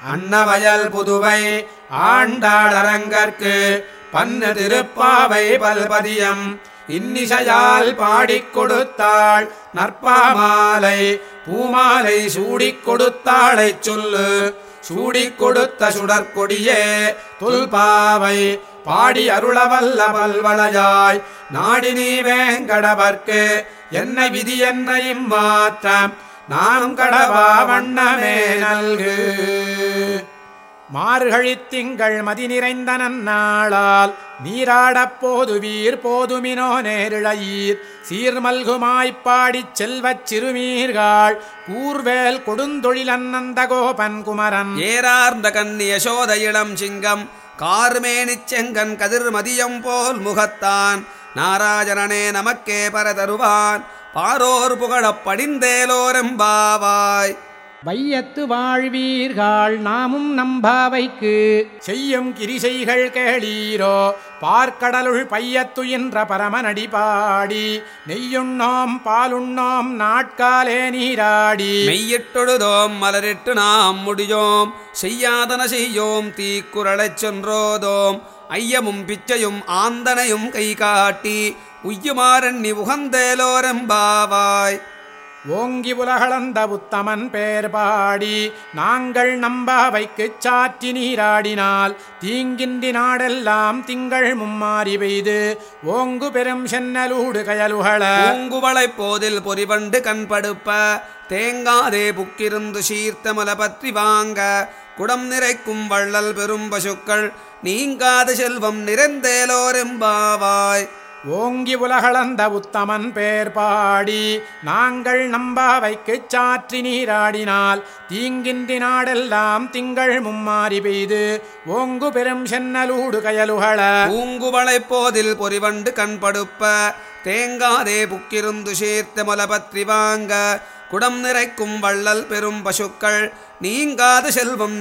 அன்னவயல் புதுவை ஆண்டாளரங்கற்கு பன்னு திருப்பாவை பல்பதியம் இன்னிசையால் பாடிக் கொடுத்தாள் நற்பாமாலை பூமாலை சூடிக் கொடுத்தாளைச் சொல்லு சூடிக் கொடுத்த சுடற்கொடியே துல்பாவை பாடி அருளவல்ல பல்வளையாய் நாடி நீ வேங்கடவர்க்கு என்ன விதி என்ன இம்மாற்றம் நானும் கடவா வண்ணமே நல்கு மார்கழித் திங்கள் மதி நிறைந்த நன்னாளால் நீராடப் போதுவீர் போதுமினோ நேரிழையீர் சீர்மல்குமாய்ப் பாடிச் செல்வச் சிறுமீர்கள் கூர்வேல் கொடுந்தொழிலன்னந்த கோபன் குமரன் ஏறார்ந்த கண்ணி யசோத இளம் சிங்கம் கார்மேனிச் செங்கன் கதிர் மதியம் போல் முகத்தான் நாராஜனனே நமக்கே பரதருவான் பாரோர் புகழப் படிந்தேலோரெம்பாவாய் வையத்து வாழ்வீர்கள் நாமும் நம்பாவைக்கு செய்யும் கிரிசைகள் கேளீரோ பார்க்கடலுள் பையத்துயின்ற பரமனடி பாடி நெய்யுண்ணோம் பாலுண்ணோம் நாட்காலே நீராடி மெய்யிட்டொழுதோம் மலரிட்டு நாம் முடியோம் செய்யாதன செய்யோம் தீக்குறளைச் சென்றோதோம் ஐயமும் பிச்சையும் ஆந்தனையும் கை காட்டி உய்யுமாறண்ணி உகந்தேலோரெம்பாவாய் ஓங்கி உலகளந்த உத்தமன் பேர் பாடி நாங்கள் நம்பாவைக்குச் சாற்றி நீராடினால் தீங்கின்றி நாடெல்லாம் திங்கள் மும்மாறி பெய்து ஓங்கு பெரும் சென்னலூடு கயலுகள பூங்குவளைப் போதில் பொறிவண்டு கண்படுப்ப தேங்காதே புக்கிருந்து சீர்த்தமல பற்றி வாங்க குடம் நிறைக்கும் வள்ளல் பெரும் பசுக்கள் நீங்காத செல்வம் நிறைந்தேலோரெம்பாவாய் ஓங்கி உலகளந்த உத்தமன் பேர் பாடி நாங்கள் நம்பாவைக்குச் சாற்றி நீராடினால் தீங்கின்றி நாடெல்லாம் திங்கள் மும்மாறி பெய்து ஓங்கு பெரும் சென்னலூடு கயலுகள பூங்குவளைப் போதில் பொறிவண்டு கண்படுப்ப தேங்காதே புக்கிருந்து சீர்த்தமல பற்றி வாங்க குடம் நிறைக்கும் வள்ளல் பெரும் பசுக்கள் நீங்காத செல்வம்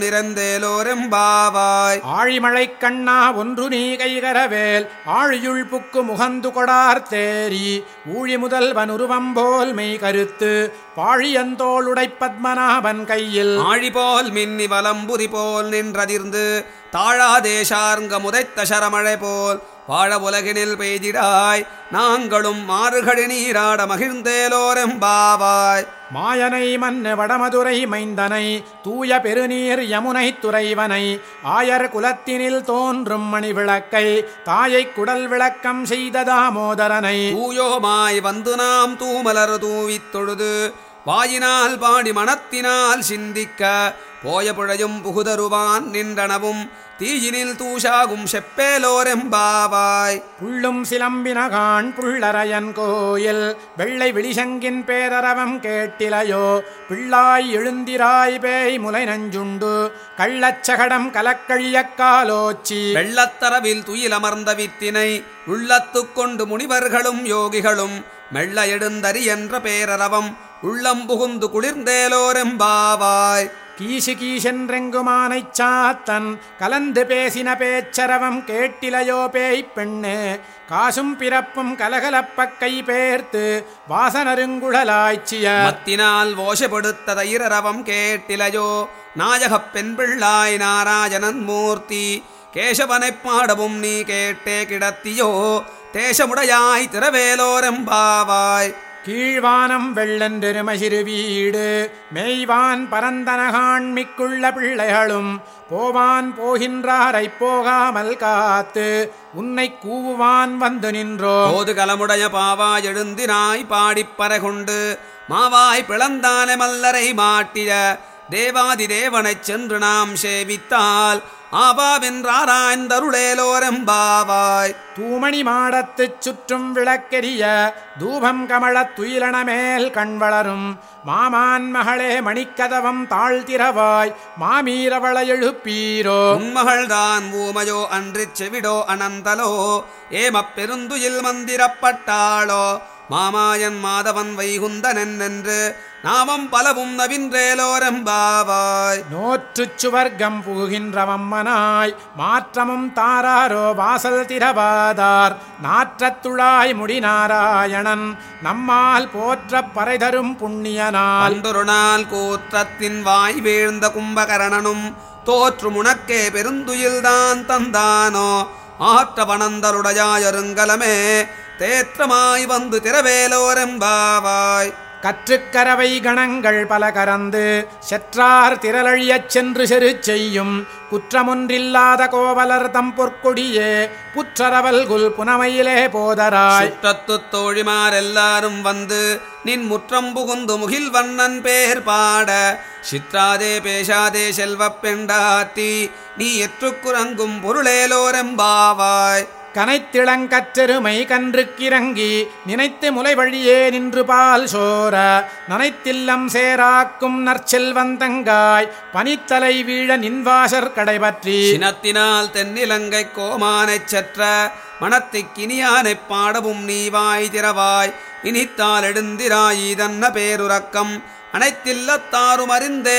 நிறைந்தேலோரெம்பாவாய் ஆழிமழைக் கண்ணா ஒன்று நீ கைகரவேல் ஆழியுள் புக்கு முகந்து கொடார் தேரி ஊழி முதல்வன் உருவம் போல் மெய் கருத்து பாழியந்தோளுடை பத்மநாபன் கையில் ஆழி போல் மின்னி வலம்புரி போல் நின்றதிர்ந்து தாழாதேசார்ங்க முதைத்த சரமழை போல் வாழ உலகினில் பெய்திடாய் நாங்களும் மாறுகழி நீராட மகிழ்ந்தேலோரெம்பாவாய் மாயனை மன்னு வடமதுரை மைந்தனை தூய பெருநீர் யமுனை துறைவனை ஆயர் குலத்தினில் தோன்றும் மணி விளக்கை தாயைக் குடல் விளக்கம் செய்த தாமோதரனை தூயோமாய் வந்து நாம் தூமலர் தூவித் தொழுது வாயினால் பாடி மனத்தினால் சிந்திக்க போய புழையும் புகுதருவான் நின்றனவும் தீயினில் தூஷாகும் செப்பேலோரெம்பாவாய் புள்ளும் சிலம்பினகான் புள்ளரையன் கோயில் வெள்ளை விழிசங்கின் பேரரவம் கேட்டிலையோ பிள்ளாய் எழுந்திராய் பேய் முலை நஞ்சுண்டு கள்ளச்சகடம் கலக்கழியக் காலோச்சி வெள்ளத்தரவில் துயிலமர்ந்த வித்தினை உள்ளத்துக் கொண்டு முனிவர்களும் யோகிகளும் மெல்ல எழுந்தரி என்ற பேரரவம் உள்ளம் புகுந்து குளிர்ந்தேலோரெம்பாவாய் கீசு கீசென்றெங்குமானைச் சாத்தன் கலந்து பேசின பேச்சரவம் கேட்டிலையோ பேய்ப் பெண்ணே காசும் பிறப்பும் கலகலப்பக் கை பேர்த்து வாசனருங்குழலாய்ச்சிய மத்தினால் ஓஷப்படுத்த தைரரவம் கேட்டிலையோ நாயகப் பெண் பிள்ளாய் நாராயணன் மூர்த்தி கேசவனைப் பாடவும் நீ கேட்டே கிடத்தியோ தேசமுடையாய் திரவேலோரெம்பாவாய் கீழ்வானம் வெள்ளென்றெருமசிறு வீடு மெய்வான் பரந்தனகாண்மிக்குள்ள பிள்ளைகளும் போவான் போகின்றாரைப் போகாமல் காத்து உன்னை கூவுவான் வந்து நின்றோ போது கலமுடைய பாவாய் எழுந்தினாய் பாடிப் பறைகொண்டு மாவாய் பிளந்தான மல்லரை மாட்டிய தேவாதி தேவனைச் சென்று நாம் சேவித்தால் ஆபாவென்றாராய்ந்தருளேலோரெம்பாவாய் தூமணி மாடத்துச் சுற்றும் விளக்கெரிய தூபம் கமழத் துயிலனமேல் கண் வளரும் மாமான் மகளே மணிக்கதவம் தாழ்த்திரவாய் மாமீரவள எழுப்பீரோ உன்மகள்தான் ஊமையோ அன்றிச் செவிடோ அனந்தலோ ஏமப் பெருந்துயில் மந்திரப்பட்டாளோ மாமாயன் மாதவன் வைகுந்தனன் என்று நாமம் பலவும் நவின்றேலோரெம்பாவாய் நோற்றுச் சுவர்க்கம் புகுகின்றவம்மனாய் மாற்றமும் தாராரோ வாசல் திரவாதார் நாற்றத்துழாய் முடி நாராயணன் நம்மால் போற்றப் பறைதரும் புண்ணியனால் அன்றொரு நாள் கூற்றத்தின் வாய் வீழ்ந்த கும்பகரணனும் தோற்று முனக்கே பெருந்துயில்தான் தந்தானோ ஆற்ற வனந்தருடையாயருங்கலமே தேற்றமாய் வந்து திரவேலோரெம்பாவாய் கற்றுக்கரவை கணங்கள் பல கறந்து செற்றார் திரளழியச் சென்று செரு செய்யும் குற்றமொன்றில்லாத கோவலர் தம் பொற்கொடியே புற்றரவல் குல் புனமையிலே போதராய் சுற்றத்து தோழிமார் எல்லாரும் வந்து நின் முற்றம் புகுந்து முகில் வண்ணன் பேர் பாட சிற்றாதே பேசாதே செல்வப் பெண்டாத்தி நீ எற்றுக்குறங்கும் பொருளேலோரெம்பாவாய் கனைத்திளங்கற்றெருமை கன்றுக்கிறங்கி நினைத்து முலை வழியே நின்று பால் சோர நனைத்தில்லம் சேராக்கும் நற்செல்வந்தங்காய் பனித்தலை வீழ நின்வாசற் கடைபற்றி சினத்தினால் தென்னிலங்கை கோமானைச் செற்ற மனத்திக் கினியானைப் பாடவும் நீ வாய் திறவாய் இனித்தால் எழுந்திராய் இதன்ன பேருறக்கம் அனைத்தில்லத்தாரும்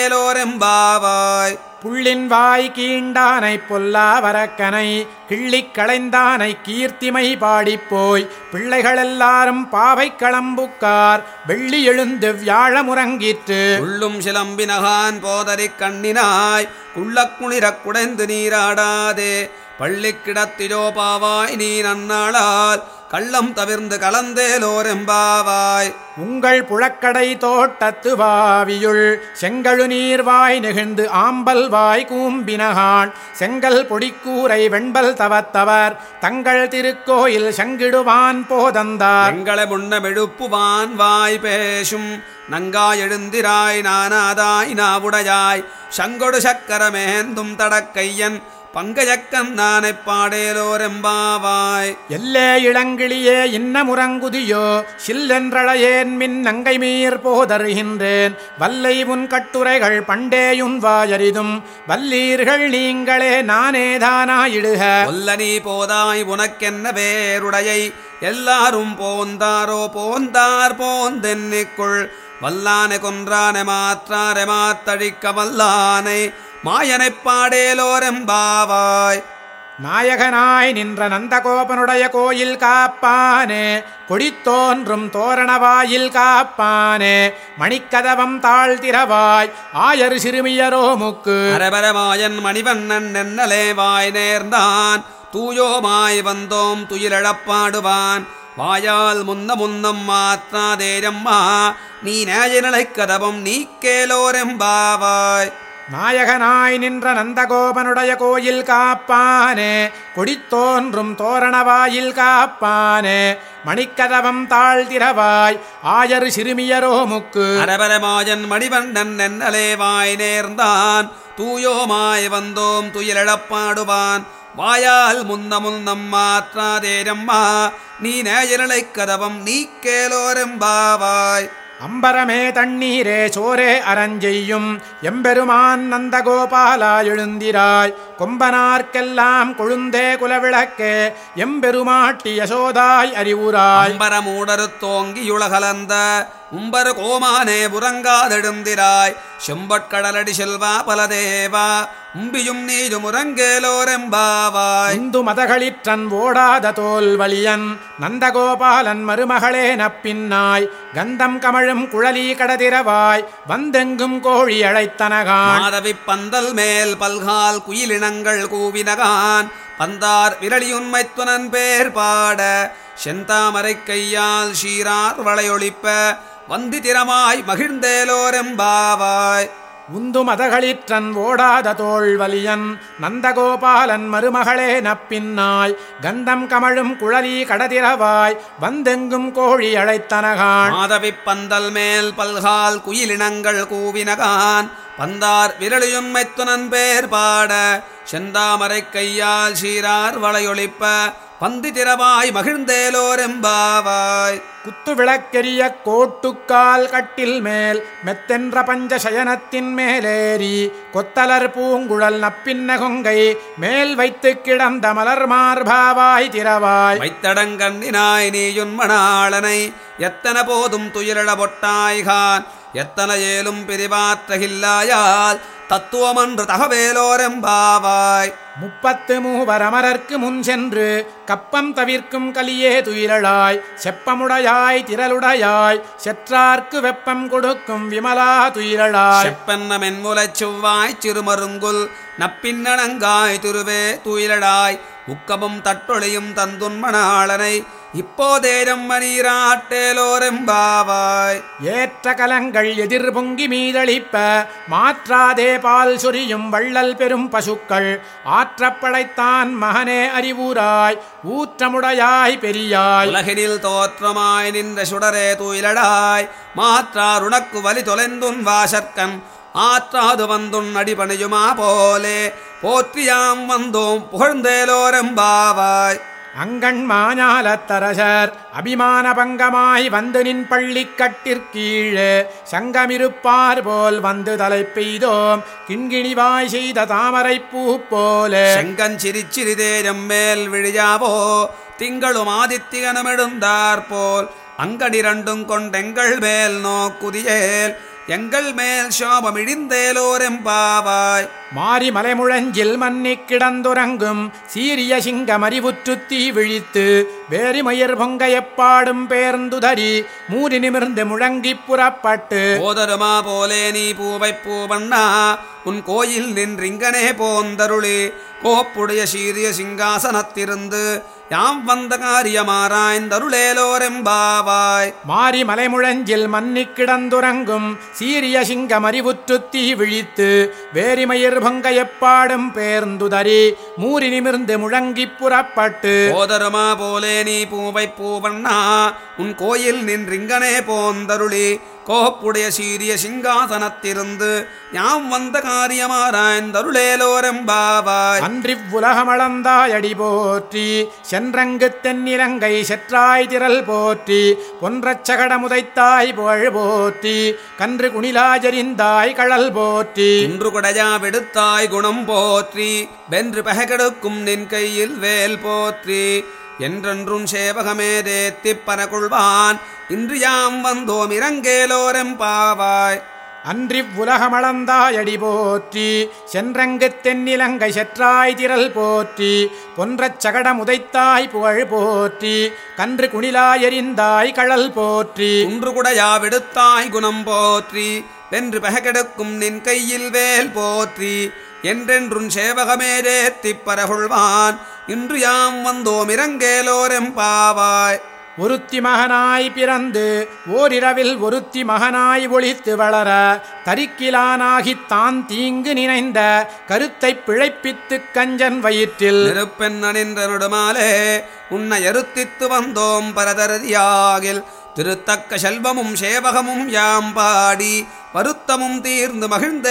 அறிந்தேலோரெம்பாவாய் புள்ளின் வாய் கீண்டானை பொல்லா வரக்கனை கிள்ளிக் களைந்தானை கீர்த்திமை பாடிப்போய் பிள்ளைகளெல்லாரும் பாவை களம்புக்கார் வெள்ளி எழுந்து வியாழமுறங்கிற்று உள்ளும் சிலம்பினகான் போதரிக் கண்ணினாய் உள்ளக் குளிரக் குடைந்து நீராடாதே பள்ளிக் கிடத்திலோ பாவாய் நீ நன்னாளால் கள்ளம் தவிர்ந்து கலந்தேலோரெம்பாவாய் உங்கள் புழக்கடை தோட்டத்து வாவியுள் செங்கழு நீர்வாய் நெகிழ்ந்து ஆம்பல் வாய் கூம்பினகான் செங்கல் பொடிக்கூரை வெண்பல் தவத்தவர் தங்கள் திருக்கோயில் செங்கிடுவான் போதந்தார் எங்களை முன்னமெழுப்புவான் வாய் பேசும் நங்காய் எழுந்திராய் நானாதாய் நாவுடையாய் சங்கொடு சக்கரமேந்தும் தடக்கையன் பங்கஜக்கன் நானைப் பாடேலோரெம்பாவாய் எல்லே இளங்கிளியே இன்ன முறங்குதியோ சில்லென்றழையேன் மின் நங்கை மீர் போதருகின்றேன் வல்லை உன் கட்டுரைகள் பண்டேயுன் வாயரிதும் வல்லீர்கள் நீங்களே நானேதானாயிடுக ஒல்ல நீ போதாய் உனக்கென்ன வேருடையை எல்லாரும் போந்தாரோ போந்தார் போந்தென்னிக்குள் வல்லானை கொன்றானை மாற்றாரை மாத்தழிக்க வல்லானை மாயனைப் பாடேலோரெம்பாவாய் நாயகனாய் நின்ற நந்தகோபனுடைய கோயில் காப்பானே கொடித்தோன்றும் தோரணவாயில் காப்பானே மணிக்கதவம் தாழ்த்திரவாய் ஆயர் சிறுமியரோ முக்கு அரபரமாயன் மணிவண்ணன் நென்னலே வாய் நேர்ந்தான் தூயோமாய் வந்தோம் துயிலழப்பாடுவான் வாயால் முன்ன முன்னம் மாற்றாதேரம்மா நீ நேயநிலைக் கதவம் நீக்கேலோரெம்பாவாய் நாயகனாய் நின்ற நந்தகோபனுடைய கோயில் காப்பானே கொடித்தோன்றும் தோரணவாயில் காப்பானே மணிக்கதவம் தாழ்த்திரவாய் ஆயர் சிறுமியரோ முக்கு அரபரமாயன் மணிவண்ணன் நென்னலே வாய் நேர்ந்தான் தூயோமாய் வந்தோம் துயிலழப்பாடுவான் வாயால் முன்ன முன்னம் மாற்றாதேரம்மா நீ நேயநிலைக் கதவம் நீக்கேலோரெம்பாவாய் அம்பரமே தண்ணீரே சோரே அரஞ்செய்யும் எம்பெருமான் நந்தகோபாலா எழுந்திராய் கொம்பனார்க்கெல்லாம் கொழுந்தே குலவிளக்கே எம்பெருமாட்டி யசோதாய் அறிவுராய் அம்பரமூடரு தோங்கியுலகலந்த உம்பரு கோமானே புறங்காதெழுந்திராய் செம்பட்கடலடி செல்வா பலதேவா உம்பியும் நீயும் உறங்கேலோரெம்பாவாய் இந்து மதகளிற்றன் ஓடாத தோல் வலியன் நந்தகோபாலன் மருமகளே நப்பின்னாய் கந்தம் கமழும் குழலி கடதிரவாய் வந்தெங்கும் கோழி அழைத்தனகான் மாதவி பந்தல் மேல் பல்கால் குயிலினங்கள் கூவினகான் பந்தார் விரலியுண்மைத்துனன் பேர் பாட செந்தாமரை கையால் ஷீரார் வளையொளிப்ப வந்தி திறமாய் மகிழ்ந்தேலோரெம்பாவாய் உந்து மதகளிற்றன் ஓடாத தோள் வலியன் நந்தகோபாலன் மருமகளே நப்பின்னாய் கந்தம் கமழும் குழலி கடதிரவாய் வந்தெங்கும் கோழி அழைத்தனகான் மாதவி பந்தல் மேல் பல்கால் குயிலினங்கள் கூவினகான் பந்தார் விரலியும் மைத்துனன் பேர் பாட செந்தாமரை கையால் சீரார் வளையொளிப்ப பந்தி திறவாய் மகிழ்ந்தேலோரெம்பாவாய் குத்து விளக்கெரிய கோட்டுக்கால் கட்டில் மேல் மெத்தென்ற பஞ்ச சயனத்தின் மேலேறி கொத்தலர் பூங்குழல் நப்பின்ன கொங்கை மேல் வைத்து கிடந்த மலர் மார்பாவாய் திரவாய் வைத்தடங்கண்ணினாய் நீயுன் மணாளனை எத்தன போதும் துயிலட பொட்டாய்கான் எத்தன ஏலும் பிரிவாற்றகில்லாயால் தத்துவமன்று தகவேலோரெம்பாவாய் முப்பத்து மூவர் அமரர்க்கு முன் சென்று கப்பம் தவிர்க்கும் கலியே துயிலளாய் செப்பமுடையாய் திரளுடையாய் செற்றார்க்கு வெப்பம் கொடுக்கும் விமலா துயிலளாய் செப்பன்ன மென்முலச் செவ்வாய் சிறுமருங்குல் நப்பின்னணங்காய் திருவே துயிலடாய் உக்கமும் தட்டொழியும் தந்துன்மணாளனை இப்போதேரம் மணீராட்டேலோரெம்பாவாய் ஏற்ற கலங்கள் எதிர் பொங்கி மீதளிப்ப மாற்றாதே பால் சொரியும் வள்ளல் பெரும் பசுக்கள் ஆற்றப்படைத்தான் மகனே அறிவுராய் ஊற்றமுடையாய் பெரியாய் உலகினில் தோற்றமாய் நின்ற சுடரே துயிலடாய் மாற்றார் உனக்கு வலி தொலைந்துன் வாசற்கண் ஆற்றாது வந்துன் அடிபணியுமா போலே போற்றியாம் வந்தோம் புகழ்ந்தேலோரெம்பாவாய் அங்கண் மாஞாலத்தரசர் அபிமான பங்கமாய் வந்து நின் பள்ளிக் கட்டிற்கீழே சங்கமிருப்பார் போல் வந்து தலை பெய்தோம் கிண்கிணிவாய் செய்த தாமரைப் பூ போலே செங்கஞ்சிரிச்சிறிதேரம் மேல் விழியாவோ திங்களும் ஆதித்யனுமெழுந்தார் போல் அங்கடிரண்டும் கொண்டெங்கள் மேல் நோக்குதியேல் எங்கள் மேல் சோபம் இடிந்தேலோரெம்பாவாய் மாரி மலைமுழஞ்சில் மன்னிக் கிடந்துறங்கும் சீரிய சிங்கம் அறிவுற்று தீ விழித்து வேரிமயிர் பொங்க எப்பாடும் பேர்ந்துதறி மூடி நிமிர்ந்து முழங்கிப் புறப்பட்டு போதருமா போலே நீ பூவை பூவண்ணா உன் கோயில் நின்றிங்கனே போந்தருளி கோப்புடைய சீரிய சிங்காசனத்திருந்து யாம் வந்த காரியமாராய்ந்தருளேலோரெம்பாவாய் மாரி மலைமுழஞ்சில் மன்னிக் கிடந்துறங்கும் சீரிய சிங்கம் அறிவுற்று தீ விழித்து வேரிமயிர் பொங்க எப்பாடும் பேர்ந்துதறி மூறி நிமிர்ந்து முழங்கிப் புறப்பட்டு போதருமா போலே நீ பூவை பூவண்ணா உன் கோயில் நின்றிங்கனே போந்தருளி கோப்புடைய சீரிய சிங்காசனத்திருந்து யாம் வந்த காரியமாராய்ந்தருளேலோரெம்பாவாய் அன்றிவ்வுலகமளந்தாய் அடி போற்றி சென்றங்கு தென்னிலங்கை செற்றாய் திரள் போற்றி பொன்றச் சகடமுதைத்தாய் புகழ் போற்றி கன்று குணிலாஜரிந்தாய் கழல் போற்றி இன்று குடையா விடுத்தாய் குணம் போற்றி வென்று பககெடுக்கும் நின் கையில் வேல் போற்றி என்றென்றும் சேவகமே தேத்திப் பரகுள்வான் இன்று யாம் வந்தோம் இறங்கேலோரெம்பாவாய் அன்றிவ்வுலகமளந்தாய் அடி போற்றி சென்றங்கு தென்னிலங்கை செற்றாய் திரள் போற்றி பொன்றச் சகடமுதைத்தாய் புகழ் போற்றி கன்று குணிலாயெறிந்தாய் கழல் போற்றி குன்று குடையா விடுத்தாய் குணம் போற்றி வென்று பககெடுக்கும் நின் கையில் வேல் போற்றி என்றென்றும் சேவகமே தேத்திப் பரகுள்வான் இன்று யாம் வந்தோம் இறங்கேலோரெம்பாவாய் ஒருத்தி மகனாய் பிறந்து ஓரிரவில் ஒருத்தி மகனாய் ஒளித்து வளர தரிக்கிலானாகித் தான் தீங்கு நினைந்த கருத்தைப் பிழைப்பித்துக் கஞ்சன் வயிற்றில் நெருப்பெண் அணின்ற நொடுமாலே உன்னை எருத்தித்து வந்தோம் பரதரதியாகில் திருத்தக்க செல்வமும் சேவகமும் யாம் பாடி வருத்தமும் தீர்ந்து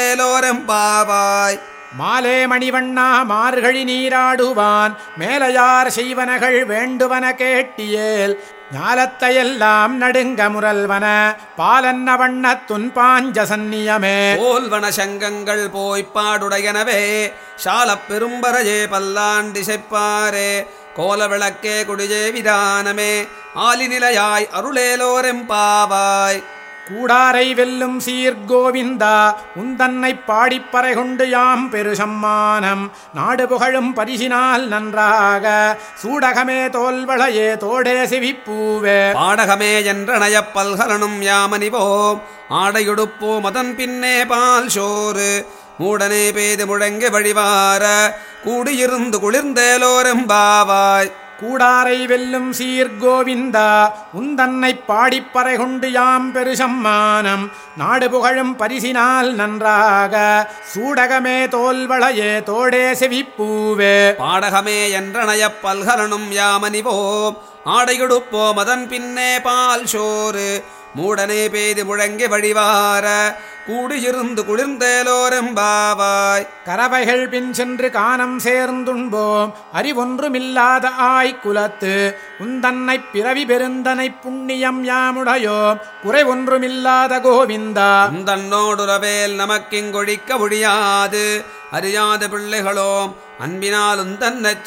மகிழ்ந்தேலோரெம்பாவாய் மாலே மணிவண்ணா மார்கழி நீராடுவான் மேலையார் செய்வனகள் வேண்டுவன கேட்டியேல் ஞாலத்தையெல்லாம் நடுங்க முரல்வன பாலன்ன வண்ணத் துன்பாஞ்ச சந்நியமே போல்வன சங்கங்கள் போய்ப்பாடுடையனவே சாலப் பெரும்பரையே பல்லாண்டிசைப்பாரே கோல விளக்கே குடிஜே விதானமே ஆலிநிலையாய் அருளேலோரெம்பாவாய் கூடாரை வெல்லும் சீர்கோவிந்தா உந்தன்னைப் பாடிப்பறை கொண்டு யாம் பெரு சம்மானம் நாடு புகழும் பரிசினால் நன்றாக சூடகமே தோல்வளையே தோடே செவிப்பூவே பாடகமே என்றனையப் பல்கலனும் யாமணிவோம் ஆடையுடுப்போம் அதன் பின்னே பால் சோறு மூடனே பேது முழங்கி வழிவார கூடியிருந்து குளிர்ந்தேலோரெம்பாவாய் கூடாரை வெல்லும் சீர்கோவிந்தா உந்தன்னைப் பாடிப்பறை கொண்டு யாம் பெரு சம்மானம் நாடு புகழும் பரிசினால் நன்றாக சூடகமே தோல்வளையே தோடே செவிப்பூவே பாடகமே என்றனையப் பல்கலனும் யாமணிவோம் ஆடையுடுப்போம் அதன் பின்னே பால் சோறு மூடனே பேது முழங்கி வழிவார கூடியிருந்து குளிர்ந்தேலோரெம்பாவாய் கரவைகள் பின் சென்று காணம் சேர்ந்துண்போம் அறிவொன்றுமில்லாத ஆய் குலத்து உந்தன்னைப் பிறவி பெருந்தனை புண்ணியம் யாமுடையோம் குறை ஒன்றுமில்லாத கோவிந்தா உந்தன்னோடுறவேல் நமக்கிங்கொழிக்க முடியாது அறியாத பிள்ளைகளோம் அன்பினாலும் தன்னச்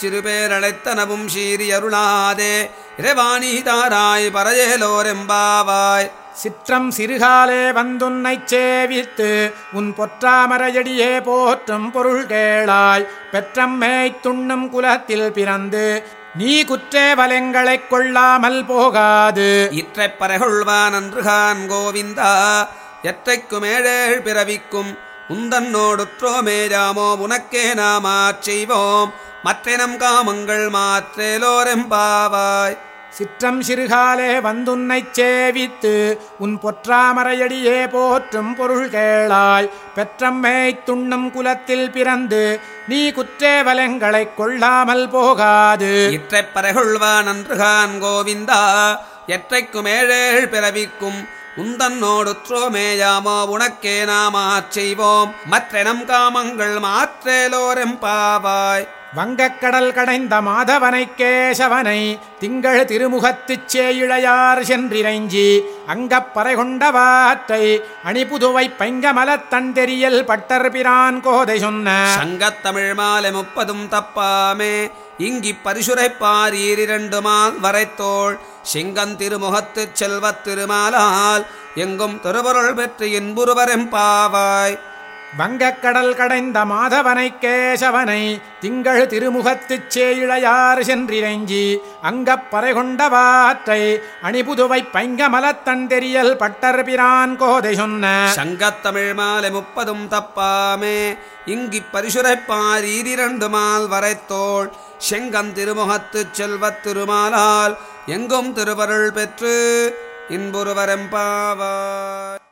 சிறுபேரழைத்தனவும் சீரி அருளாதே இறைவாணி தாராய் பரையேலோரெம்பாவாய் சிற்றம் சிறுகாலே வந்துன்னைச் சேவித்து உன் பொற்றாமரையடியே போற்றும் பொருள் கேளாய் பெற்றம் மேய்த்துண்ணும் குலத்தில் பிறந்து நீ குற்றே வலங்களைக் கொள்ளாமல் போகாது இற்றைப் பறைகொள்வான் அன்றுகான் கோவிந்தா எற்றைக்கும் ஏழேழ் பிறவிக்கும் உந்தன்னோடுற்றோமே ராமோ உனக்கே நாமாச் செய்வோம் மற்றினம் காமங்கள் மாற்றேலோரெம்பாவாய் சிற்றம் சிறுகாலே வந்துன்னைச் சேவித்து உன் பொற்றாமரையடியே போற்றும் பொருள் கேளாய் பெற்றம் மேய்த்துண்ணும் குலத்தில் பிறந்து நீ குற்றேவலங்களைக் கொள்ளாமல் போகாது இற்றைப் பறைகொள்வான் அன்றுகான் கோவிந்தா எற்றைக்கும் ஏழேழ் பிறவிக்கும் உந்தன்னோடுற்றோமேயாமோ உனக்கே நாமாச் செய்வோம் மற்றெனம் காமங்கள் மாற்றேலோரெம்பாவாய் வங்கக்கடல் கடைந்த மாதவனைக் கேசவனை திங்கள் திருமுகத்துச் சேயிழையார் சென்றிரைஞ்சி அங்கப்பறை கொண்டவாற்றை அணிபுதுவை பைங்கமலத் தண்டெறியல் பட்டர் பிரான் கோதை சொன்ன சங்கத்தமிழ் மாலை முப்பதும் தப்பாமே இங்கிப் பரிசுரைப்பார் ஈரிரண்டுமால் வரைத்தோள் சிங்கன் திருமுகத்துச் செல்வத் திருமாலால் எங்கும் திருவருள் பெற்று இன்புருவரெம்பாவாய் வங்கக்கடல் கடைந்த மாதவனைக் கேசவனை திங்கள் திருமுகத்துச் சேயிழையார் சென்றிரைஞ்சி அங்கப்பறை கொண்டவாற்றை அணிபுதுவை பைங்கமலத் தண்டெறியல் பட்டர் பிரான் கோதை சொன்ன சங்கத்தமிழ் மாலை முப்பதும் தப்பாமே இங்கிப் பரிசுரைப்பார் ஈரிரண்டுமால் வரைத்தோள் செங்கன் திருமுகத்துச் செல்வத் திருமாலால் எங்கும் திருவருள் பெற்று இன்புருவரெம்பாவாய்